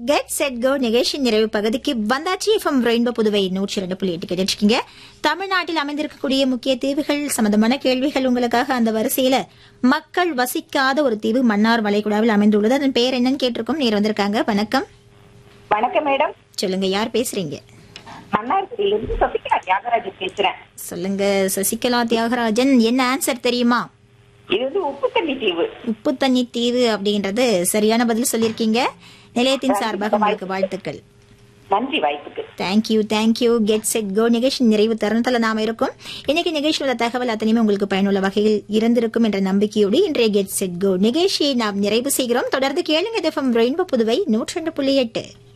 get set go நிகழ்ச்சி நிறைவு பகுதிக்கு வந்தாச்சு எஃப்எம் ரெயின்போ புதுவை நூற்றி ரெண்டு புள்ளி எட்டு கேட்டுருக்கீங்க தமிழ்நாட்டில் அமைந்திருக்கக்கூடிய முக்கிய தீவுகள் சம்பந்தமான கேள்விகள் உங்களுக்காக அந்த வரிசையில மக்கள் வசிக்காத ஒரு தீவு மன்னார் வளைகுடாவில் அமைந்துள்ளது அதன் பெயர் என்னன்னு கேட்டிருக்கோம் நேர் வந்திருக்காங்க வணக்கம் வணக்கம் மேடம் சொல்லுங்க யார் பேசுறீங்க மன்னார்குடியிலிருந்து சசிகலா தியாகராஜன் பேசுறேன் சொல்லுங்க சசிகலா தியாகராஜன் என்ன ஆன்சர் தெரியுமா இது வந்து உப்பு தண்ணி தீவு உப்பு தண்ணி தீவு அப்படின்றது சரியான பதில் சொல்லியிருக்கீங்க நிலையத்தின் சார்பாக உங்களுக்கு வாழ்த்துக்கள் நன்றி வாய்ப்புக்கு thank you thank you get set go நிகழ்ச்சி நிறைவு தருணத்துல நாம இருக்கோம் இன்னைக்கு நிகழ்ச்சியோட தகவல் அத்தனையுமே உங்களுக்கு பயனுள்ள வகையில் இருந்திருக்கும் என்ற நம்பிக்கையோடு இன்றைய கெட் செட் கோ நிகழ்ச்சியை நாம் நிறைவு செய்கிறோம் தொடர்ந்து கேளுங்க ரெயின்போ புதுவை நூற்றி ரெண்டு புள்ளி எட்டு